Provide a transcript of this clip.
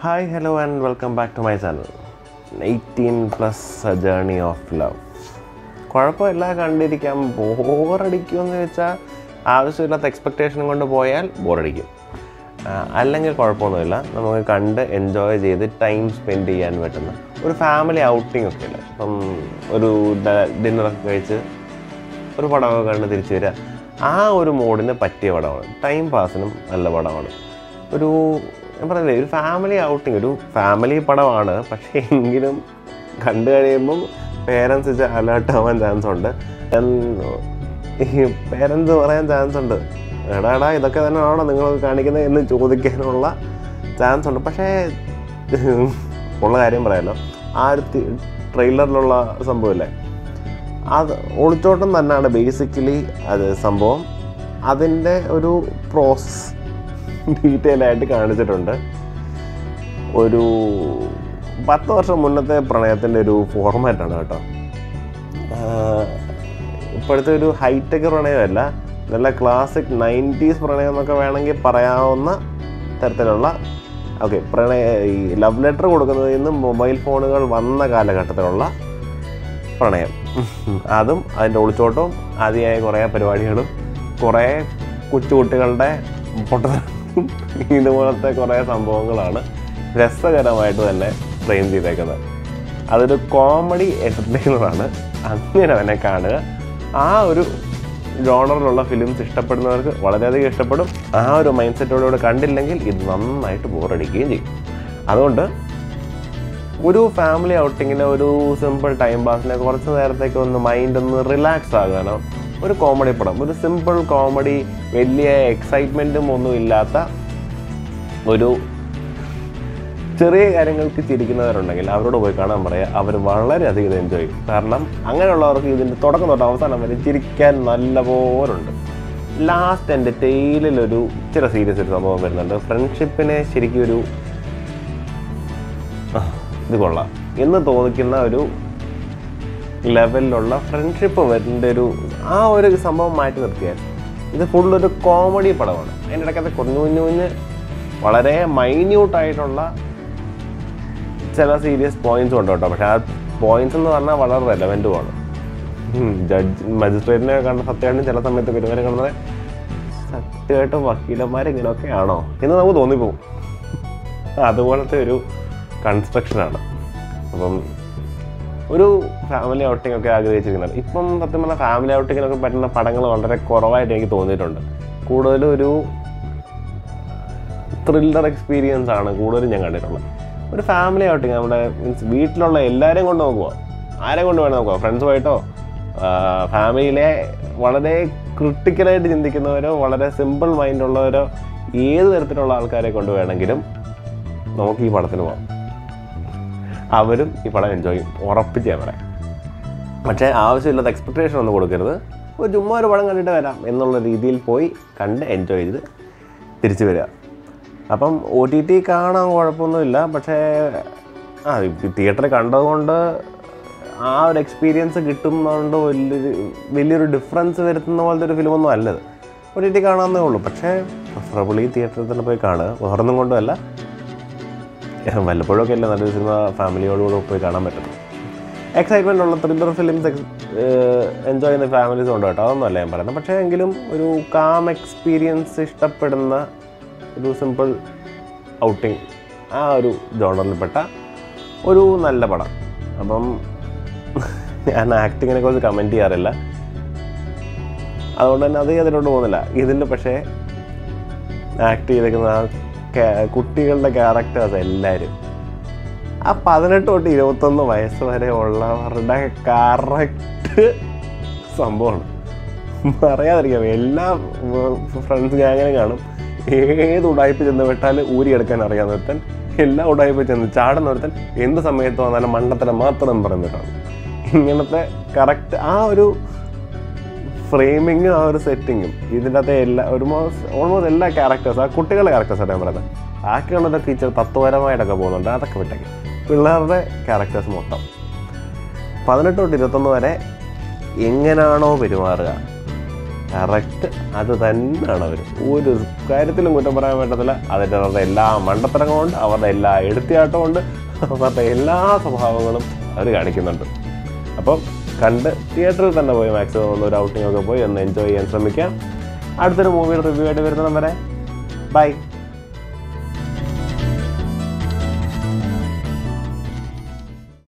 hi hello and welcome back to my channel eighteen plus a journey of love കുഴപ്പമില്ല കണ്ടിരിക്കാം ബോറടിക്കുമെന്ന് വെച്ചാൽ ആവശ്യമില്ലാത്ത എക്സ്പെക്റ്റേഷനും കൊണ്ട് പോയാൽ ബോറടിക്കും ആ, അല്ലെങ്കിൽ കുഴപ്പമൊന്നുമില്ല നമുക്ക് കണ്ട് എൻജോയ് ചെയ്ത് ടൈം സ്പെൻഡ് ചെയ്യാൻ പറ്റുന്ന ഒരു ഫാമിലി ഔട്ടിംഗ് ഒക്കെ അല്ലേ ഇപ്പം ഒരു ഡിന്നറൊക്കെ കഴിച്ച് ഒരു പടമൊക്കെ കണ്ട് തിരിച്ചു വരിക ആ ഒരു മോഡിന് പറ്റിയ പടമാണ് ടൈം പാസിനും നല്ല പടമാണ് ഒരു ഞാൻ പറഞ്ഞില്ലേ ഒരു ഫാമിലി ഔട്ടിങ് ഒരു ഫാമിലി പടമാണ് പക്ഷേ എങ്കിലും കണ്ടു കഴിയുമ്പം പേരൻസ് വെച്ച് അലേർട്ട് ആവാൻ ചാൻസ് ഉണ്ട് ഈ പേരൻസ് പറയാൻ ചാൻസ് ഉണ്ട് എടാ എടാ ഇതൊക്കെ തന്നെയാണോ നിങ്ങൾ കാണിക്കുന്നത് എന്ന് ചോദിക്കാനുള്ള ചാൻസ് ഉണ്ട് പക്ഷേ ഉള്ള കാര്യം പറയാമല്ലോ ആ ഒരു ട്രെയിലറിലുള്ള സംഭവമില്ലേ അത് ഒളിച്ചോട്ടം തന്നെയാണ് ബേസിക്കലി അത് സംഭവം അതിൻ്റെ ഒരു പ്രോസസ് ഡീറ്റെയിൽ ആയിട്ട് കാണിച്ചിട്ടുണ്ട് ഒരു പത്ത് വർഷം മുന്നത്തെ പ്രണയത്തിൻ്റെ ഒരു ഫോർമാറ്റാണ് കേട്ടോ ആഹ് ഇപ്പോഴത്തെ ഒരു ഹൈടെക് പ്രണയമല്ല നല്ല ക്ലാസിക് നയൻറ്റീസ് പ്രണയം എന്നൊക്കെ വേണമെങ്കിൽ പറയാവുന്ന തരത്തിലുള്ള ഓക്കെ പ്രണയ ഈ ലവ് ലെറ്റർ കൊടുക്കുന്നതിൽ നിന്ന് മൊബൈൽ ഫോണുകൾ വന്ന കാലഘട്ടത്തിലുള്ള പ്രണയം അതും അതിൻ്റെ ഒളിച്ചോട്ടവും ആദ്യമായ കുറേ പരിപാടികളും കുറേ കൊച്ചുകുട്ടികളുടെ പൊട്ടത്തരം ഇതുപോലത്തെ കുറേ സംഭവങ്ങളാണ് രസകരമായിട്ട് തന്നെ ഫ്രെയിം ചെയ്തേക്കുന്നത് അതൊരു കോമഡി എൻ്റർടൈനറാണ് അങ്ങനെ തന്നെ കാണുക ആ ഒരു ജോണറിലുള്ള ഫിലിംസ് ഇഷ്ടപ്പെടുന്നവർക്ക് വളരെയധികം ഇഷ്ടപ്പെടും ആ ഒരു മൈൻഡ് സെറ്റോടുകൂടെ കണ്ടില്ലെങ്കിൽ ഇത് നന്നായിട്ട് ബോറടിക്കുകയും ചെയ്യും അതുകൊണ്ട് ഒരു ഫാമിലി ഔട്ടിങ്ങിന് ഒരു സിമ്പിൾ ടൈം പാസിന് കുറച്ച് നേരത്തേക്ക് ഒന്ന് മൈൻഡ് ഒന്ന് റിലാക്സ് ആകാനോ ഒരു കോമഡി പടം ഒരു സിമ്പിൾ കോമഡി വലിയ എക്സൈറ്റ്മെൻറ്റും ഒന്നും ഇല്ലാത്ത ഒരു ചെറിയ കാര്യങ്ങൾക്ക് ചിരിക്കുന്നവരുണ്ടെങ്കിൽ അവരോട് പോയി കാണാൻ പറയുക അവർ വളരെയധികം ഇത് എൻജോയ് ചെയ്യും കാരണം അങ്ങനെയുള്ളവർക്ക് ഇതിൻ്റെ തുടക്കം തൊട്ട് അവസാനം വരെ ചിരിക്കാൻ നല്ല പോലുണ്ട് ലാസ്റ്റ് എൻ്റെ ടെയിലൊരു ചില സീരിയസ് ഒരു സംഭവം വരുന്നുണ്ട് ഫ്രണ്ട്ഷിപ്പിനെ ശരിക്കും ഒരു ആ, ഇത് കൊള്ളാം എന്ന് തോന്നിക്കുന്ന ഒരു ലെവലിലുള്ള ഫ്രണ്ട്ഷിപ്പ് വരുന്ന ഒരു ആ ഒരു സംഭവം മാറ്റി നിർത്തിയാൽ ഇത് ഫുള്ളൊരു കോമഡി പടമാണ് അതിൻ്റെ ഇടയ്ക്കകത്ത് കുഞ്ഞു കുഞ്ഞു കുഞ്ഞ് വളരെ മൈന്യൂട്ടായിട്ടുള്ള ചില സീരിയസ് പോയിന്റ്സ് ഉണ്ട് കേട്ടോ പക്ഷെ ആ പോയിന്റ്സ് എന്ന് പറഞ്ഞാൽ വളരെ റെലവൻറ്റുമാണ് ജഡ്ജ് മജിസ്ട്രേറ്റിനെ കണ്ട സത്യമായിട്ടും ചില സമയത്ത് പെരുമാറി കാണുന്നത് സത്യമായിട്ടും വക്കീലന്മാർ ഇങ്ങനെയൊക്കെ ആണോ എന്ന് നമുക്ക് തോന്നിപ്പോവും അതുപോലത്തെ ഒരു കൺസ്ട്രക്ഷനാണ് അപ്പം ഒരു ഫാമിലി ഔട്ടിംഗ് ഒക്കെ ആഗ്രഹിച്ചിരിക്കുന്നത് ഇപ്പം സത്യം പറഞ്ഞാൽ ഫാമിലി ഔട്ടിങ്ങിനൊക്കെ പറ്റുന്ന പടങ്ങൾ വളരെ കുറവായിട്ട് എനിക്ക് തോന്നിയിട്ടുണ്ട് കൂടുതലും ഒരു ത്രില്ലർ എക്സ്പീരിയൻസ് ആണ് കൂടുതലും ഞാൻ കണ്ടിട്ടുള്ളത് ഒരു ഫാമിലി ഔട്ടിങ് നമ്മുടെ മീൻസ് വീട്ടിലുള്ള എല്ലാവരെയും കൊണ്ട് നോക്കുക ആരെ കൊണ്ട് വേണം നോക്കുക ഫ്രണ്ട്സുമായിട്ടോ ഫാമിലിയിലെ വളരെ ക്രിട്ടിക്കലായിട്ട് ചിന്തിക്കുന്നവരോ വളരെ സിമ്പിൾ മൈൻഡുള്ളവരോ ഏത് തരത്തിലുള്ള ആൾക്കാരെ കൊണ്ട് വേണമെങ്കിലും നമുക്ക് ഈ പടത്തിന് പോകാം അവരും ഈ പടം എൻജോയ് ചെയ്യും ഉറപ്പിച്ച് ഞാൻ പറയാം പക്ഷേ ആവശ്യമില്ലാത്ത എക്സ്പെക്റ്റേഷൻ ഒന്നും കൊടുക്കരുത് ഒരു ചുമ്മാ ഒരു പടം കണ്ടിട്ട് വരാം എന്നുള്ള രീതിയിൽ പോയി കണ്ട് എൻജോയ് ചെയ്ത് തിരിച്ചു വരിക അപ്പം ഒ ടി ടി കാണാൻ കുഴപ്പമൊന്നുമില്ല പക്ഷേ ആ തിയേറ്ററിൽ കണ്ടതുകൊണ്ട് ആ ഒരു എക്സ്പീരിയൻസ് കിട്ടുന്നതുകൊണ്ട് വലിയൊരു വലിയൊരു ഡിഫറൻസ് വരുത്തുന്ന പോലത്തെ ഒരു ഫിലിമൊന്നും അല്ലത് ഒ ടി ടി കാണാമെന്നേ ഉള്ളൂ പക്ഷേ പ്രിഫറബിളി തിയേറ്ററിൽ തന്നെ പോയി കാണുക വേറൊന്നും കൊണ്ടുമല്ല വല്ലപ്പോഴൊക്കെ അല്ലേ നല്ലൊരു സിനിമ ഫാമിലിയോടുകൂടെ പോയി കാണാൻ പറ്റും എക്സൈറ്റ്മെൻ്റ് ഉള്ള ത്രില്ലർ ഫിലിംസ് എൻജോയ് ചെയ്യുന്ന ഫാമിലീസ് ഉണ്ട് കേട്ടോ അതൊന്നുമല്ല ഞാൻ പറയുന്നത് പക്ഷേ എങ്കിലും ഒരു കാം എക്സ്പീരിയൻസ് ഇഷ്ടപ്പെടുന്ന ഒരു സിമ്പിൾ ഔട്ടിങ് ആ ഒരു ജോണറിൽപ്പെട്ട ഒരു നല്ല പടം അപ്പം ഞാൻ ആക്ടിങ്ങിനെ കുറിച്ച് കമൻറ്റ് ചെയ്യാറില്ല അതുകൊണ്ട് തന്നെ അത് അതിലോട്ട് പോകുന്നില്ല ഇതിൻ്റെ പക്ഷേ ആക്ട് ചെയ്തേക്കുന്ന ആ ca- കുട്ടികളുടെ ക്യാരക്ടേഴ്സ് എല്ലാവരും ആ പതിനെട്ട് തൊട്ട് ഇരുപത്തൊന്ന് വയസ്സ് വരെ ഉള്ളവരുടെ കറക്റ്റ് സംഭവമാണ് പറയാതിരിക്കാം എല്ലാ ഫ്രണ്ട്സ് ഗ്യാങ്ങിനെ കാണും ഏത് ഉടായ്പ ചെന്ന് വിട്ടാൽ ഊരിയെടുക്കാൻ അറിയാവുന്ന ഒരുത്തൻ എല്ലാ ഉടായ്പ ചെന്ന് ചാടുന്ന ഒരുത്തൻ എന്ത് സമയത്ത് വന്നാലും മണ്ടത്തരം മാത്രം പറയുന്നവരാണ് ഇങ്ങനത്തെ കറക്റ്റ് ആ ഒരു ഫ്രെയിമിങ്ങും ആ ഒരു സെറ്റിങ്ങും ഇതിൻ്റെ അകത്തെ എല്ലാ ഓൾമോസ്റ്റ് ഓൾമോസ്റ്റ് എല്ലാ ക്യാരക്ടേഴ്സ് ആ കുട്ടികളുടെ ക്യാരക്ടേഴ്സാണ് ഞാൻ പറയുന്നത് ബാക്കിയുള്ള ടീച്ചർ തത്വപരമായിട്ടൊക്കെ പോകുന്നുണ്ട് അതൊക്കെ വിട്ടേക്ക് പിള്ളേരുടെ ക്യാരക്ടേഴ്സ് മൊത്തം പതിനെട്ട് തൊട്ട് ഇരുപത്തൊന്ന് വരെ എങ്ങനെയാണോ പെരുമാറുക കറക്റ്റ് അത് തന്നെയാണ് അവർ ഒരു കാര്യത്തിലും കുറ്റം പറയാൻ പറ്റത്തില്ല അതിൻ്റെ അവരുടെ എല്ലാ മണ്ടത്തരങ്ങളും കൊണ്ട് അവരുടെ എല്ലാ എടുത്തിയാട്ടം കൊണ്ട് അവരുടെ എല്ലാ സ്വഭാവങ്ങളും അവർ കാണിക്കുന്നുണ്ട് അപ്പം കണ്ട് തിയേറ്ററിൽ തന്നെ പോയി മാക്സിമം ഒന്ന് ഒരു ഔട്ടിംഗ് ഒക്കെ പോയി ഒന്ന് എൻജോയ് ചെയ്യാൻ ശ്രമിക്കാം അടുത്തൊരു മൂവിയുടെ റിവ്യൂ ആയിട്ട് വരുന്നതും വരെ ബൈ